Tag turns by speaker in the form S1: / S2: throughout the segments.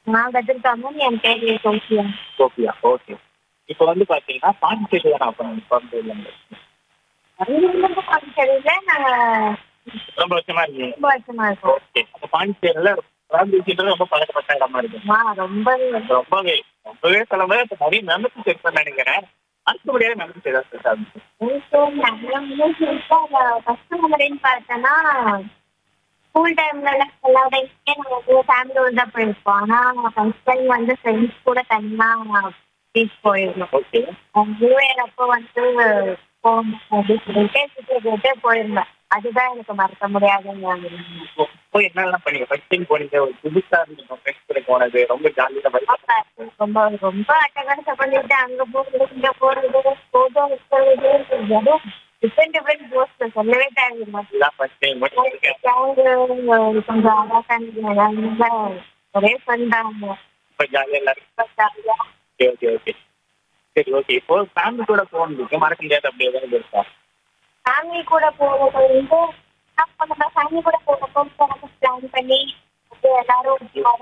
S1: நான் கத்திருக்காம என் பேரு Sofia
S2: Sofia okay இப்போ வந்து பாத்தீங்கன்னா பாண்டிச்சேரி தான் அப்போ நீங்க பிறந்ததுல இருந்து
S1: ரொம்ப பாண்டிச்சேரியில நாங்க
S2: ரொம்ப வருஷமா இருக்கீங்க
S1: ரொம்ப வருஷமா இருக்கோம்
S2: ஓகே அப்போ பாண்டிச்சேரியில பாண்டிச்சேரியில ரொம்ப பழக்கப்பட்ட இடமா இருக்கு
S1: அம்மா ரொம்ப
S2: ரொம்பவே ரொம்பவே சொல்லும்போது இப்போ நிறைய மெமரிஸ் இருக்குன்னு நினைக்கிறேன் மறக்க முடியாத மெமரிஸ் ஏதாவது இருக்கா?
S1: எனக்கு நிறைய மூமெண்ட்ஸ் ஃபர்ஸ்ட் மெமரின்னு பார்த்தோன்னா ஸ்கூல் டைம்ல எல்லாம் எல்லா டைம்ஸுமே நாங்கள் வந்து ஃபேமிலியோட தான் போயிருப்போம் ஆனால் ஃபர்ஸ்ட் டைம் வந்து ஃப்ரெண்ட்ஸ் கூட தனியாக பீச் போயிருந்தோம்
S2: ஓகே
S1: நியூ இயர் அப்போ வந்து போகணும் அப்படின்னு சொல்லிட்டு சுற்றி போயிட்டு போயிருந்தேன் அதுதான் எனக்கு மறக்க முடியாதுங்க
S2: இப்போ போய் என்னெல்லாம் பண்ணீங்க ஃபர்ஸ்ட் டைம் போனீங்க ஒரு புதுசா இருந்துச்சு ஃப்ரெண்ட்ஸ் கூட போனது ரொம்ப ஜாலியாக வைப்
S1: ரொம்ப ரொம்ப அட்டகாசம் பண்ணிட்டு அங்க போறது இங்க போறது போட்டோ எடுக்கிறது எதுவும் டிஃப்ரெண்ட் டிஃப்ரெண்ட் போஸ்ட் சொல்லவே தேவையில்லை
S2: இதுதான் ஃபர்ஸ்ட் டைம்
S1: கொஞ்சம் அழகா ஒரே ஃபன் தான்
S2: ரொம்ப ஜாலியாக எல்லாரும் ஓகே ஓகே ஓகே சரி ஓகே இப்போ ஃபேமிலி கூட போனதுக்கு மறக்க முடியாது அப்படி ஏதாவது இருக்கா
S1: ஃபேமிலி கூட போறது வந்து அப்ப நம்ம ஃபேமிலி கூட போறப்போ நம்ம பிளான் பண்ணி வந்து எல்லாரும்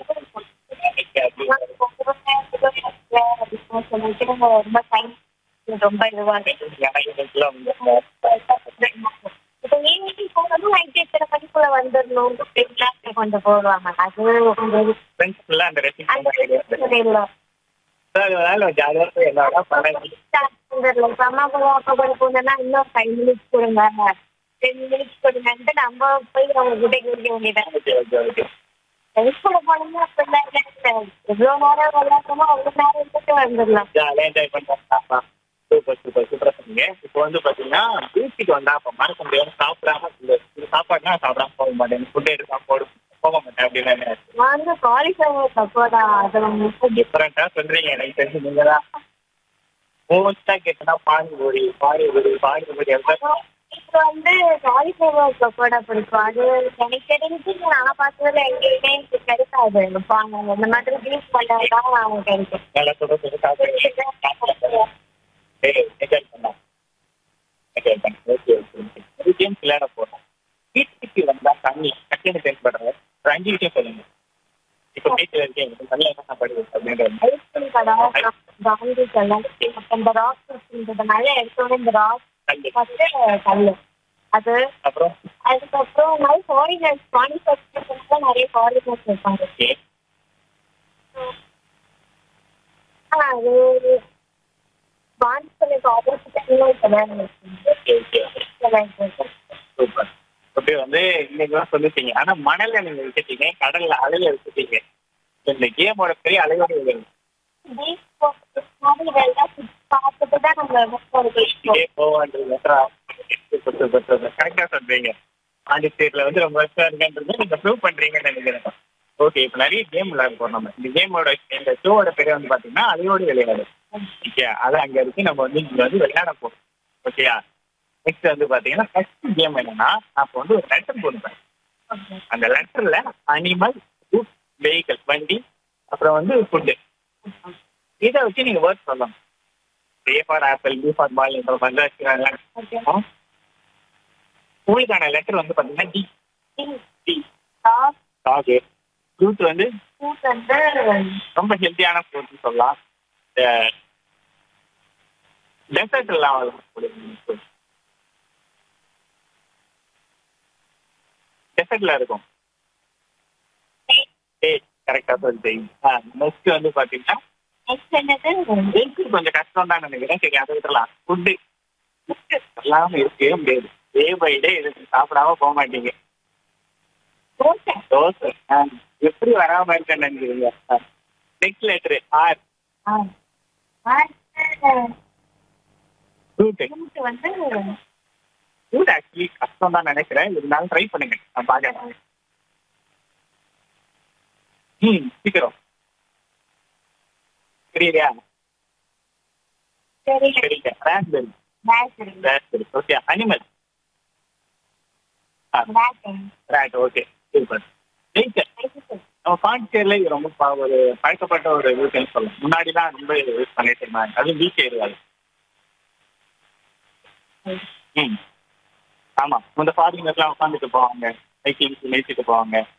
S1: சொல்லிட்டு ரொம்ப டைம் ரொம்ப இதுவாக
S2: ஏன்னா இதுக்கெல்லாம் வந்து
S1: இப்போ ஈவினிங் போனதும் நைட் எத்தனை மணிக்குள்ள வந்துடணும் அப்படின்ட்டு கொஞ்சம் போடுவாங்க அது கொஞ்சம்
S2: ஃப்ரெண்ட்ஸ் ஃபுல்லாக அந்த
S1: அந்த
S2: ரெசிபி
S1: இல்லை
S2: அதனால ஜாலியாக போய் எல்லாரோட பழகி
S1: இப்போ அம்மா கூட அப்பா கூட போனோம்னா இன்னும் ஃபைவ் மினிட்ஸ் கொடுங்க டென் மினிட்ஸ் கொடுங்கன்ட்டு நம்ம போய் அவங்க கிட்ட கேட்க வேண்டியதான்
S2: ஓகே ஓகே ஓகே
S1: ஃப்ரெண்ட்ஸ் கூட போனோம்னா அப்படிலாம் இல்லை எவ்வளோ நேரம் விளையாடுறோமோ அவ்வளோ நேரம் இருந்துட்டு வந்துடலாம்
S2: ஜாலியாக என்ஜாய் பண்ணுறாங்க சூப்பர் சூப்பர் சூப்பராக சொன்னீங்க இப்போ வந்து பார்த்தீங்கன்னா பீச்சுக்கு வந்தா அப்போ மறக்க முடியாது சாப்பிடாம இந்த இந்த சாப்பாடுனா சாப்பிடாம போக மாட்டேன் ஃபுட் எடுக்காம போட போக மாட்டேன் அப்படின்னு
S1: நான் வந்து காலிஃப்ளவர் பக்கோடா அது வந்து
S2: டிஃப்ரெண்ட்டாக சொல்றீங்க எனக்கு தெரிஞ்சு நீங்க தான் மோஸ்ட்டாக கேட்டனா பானிபூரி பானிபூரி பானிபூரி எல்லாம்
S1: இப்போ வந்து காலிஃப்ளவர் பக்கோடா பிடிக்கும் அது எனக்கு தெரிஞ்சு நான் பார்த்ததுல எங்கேயுமே இது கிடைக்காது பாங்க இந்த மாதிரி ஜூஸ் பண்ணதான் அவங்க கிடைக்கும்
S2: நல்லா சுட சுட சாப்பிடுங்க சரி என்ஜாய் பண்ணலாம் என்ஜாய் பண்ணலாம் ஓகே ஓகே ஓகே ஒரு கேம்ஸ் விளையாட போகிறோம் வீட்டுக்கு வந்தால் தண்ணி டக்குன்னு தென்படுறது ஒரு அஞ்சு விஷயம் சொல்லுங்க இப்போ வீட்டில் இருக்கீங்க தண்ணி என்ன சாப்பாடு அப்படின்றது
S1: ஐஸ்கிரீம் கடை காந்தி கடை இந்த ராக் இருக்குன்றதுனால எடுத்தோட இந்த ராக்
S2: தண்ணி
S1: வந்து கல் அது
S2: அப்புறம்
S1: அதுக்கப்புறம் நிறைய ஃபாரினர்ஸ் பாண்டிச்சேரி நிறைய ஃபாரினர்ஸ் இருப்பாங்க
S2: ஓகே
S1: ஆ, அது பாண்டிச்சேரிக்கு ஆப்போசிட் இன்னொரு கடை இருக்கு.
S2: ஓகே ஓகே
S1: கடை இருக்கு.
S2: சூப்பர் அப்படியே வந்து இன்னைக்கு சொல்லிட்டீங்க ஆனா மணல்ல நீங்க விட்டுட்டீங்க கடல்ல அலையில விட்டுட்டீங்க இந்த கேமோட பெரிய அலையோட விழுது
S1: பீச் போறது மாதிரி இதெல்லாம் சுத்தி பார்த்துட்டு தான் நம்ம ஒரு பீச்
S2: இதே போவான்றது கரெக்டா சொல்றீங்க பாண்டிச்சேரியில வந்து ரொம்ப வருஷம் இருக்குன்றது நீங்க ப்ரூவ் பண்றீங்கன்னு நினைக்கிறேன் ஓகே இப்போ நிறைய கேம் விளையாட போறோம் நம்ம இந்த கேமோட இந்த ஷோவோட பேர் வந்து பாத்தீங்கன்னா அலையோடு விளையாடு ஓகே அது அங்க இருக்கு நம்ம வந்து இங்க வந்து விளையாட போறோம் ஓகேயா நெக்ஸ்ட் வந்து பாத்தீங்கன்னா ஃபர்ஸ்ட் கேம் என்னன்னா நான் இப்போ வந்து ஒரு லெட்டர் போடுவேன் அந்த லெட்டர்ல அனிமல் ஃபுட் வெஹிக்கல் வண்டி அப்புறம் வந்து ஃபுட்டு இதை வச்சு நீங்க வேர்ட் சொல்லலாம் A for apple B for ball என்ற மாதிரி வச்சுக்கிறாங்க உங்களுக்கான லெட்டர் வந்து பாத்தீங்கன்னா டி டி
S1: டாப்
S2: டாகு ஃப்ரூட் வந்து
S1: ஃபுட் வந்து
S2: ரொம்ப ஹெல்த்தியான ஃப்ரூட்னு சொல்லலாம் டெசர்ட் எல்லாம் டெசர்ட்ல இருக்கும் ஏ கரெக்டா சொல்லிட்டீங்க நெக்ஸ்ட் வந்து பாத்தீங்கன்னா
S1: நெக்ஸ்ட் என்னது
S2: ஹெல்த் கொஞ்சம் கஷ்டம் தான் நினைக்கிறேன் சரி அதை விட்டுலாம் ஃபுட்டு எல்லாமே இருக்கவே முடியாது டே பை டே இது சாப்பிடாம போக மாட்டீங்க
S1: தோசை
S2: தோசை ஆ, எப்படி வராம இருக்கேன்னு நினைக்கிறீங்க நெக்ஸ்ட் லெட்டர் ஆர்
S1: ஆ
S2: ஃப்ரூட்
S1: ஃப்ரூட் வந்து
S2: ஃப்ரூட் ஆக்சுவலி கஷ்டம் தான் நினைக்கிறேன் இருந்தாலும் ட்ரை பண்ணுங்க நான் பார்க்கறேன் ம் சீக்கிரம் புரியுதா
S1: சரி
S2: சரிங்க raspberry
S1: bakery
S2: raspberry okay animal
S1: bakery
S2: right okay super nature நம்ம பாண்டிச்சேரியில் இது ரொம்ப ப- ஒரு பழக்கப்பட்ட ஒரு வீட்டுன்னு சொல்லலாம் முன்னாடிலாம் ரொம்ப யூஸ் பண்ணிட்டு இருந்தாங்க அதுவும் பீச் ஏரியாவில் ம் ஆமாம் இந்த ஃபாரினர்ஸ்லாம் உட்காந்துட்டு போவாங்க சைக்கிளிங் மேய்ச்சிட்டு போவாங்க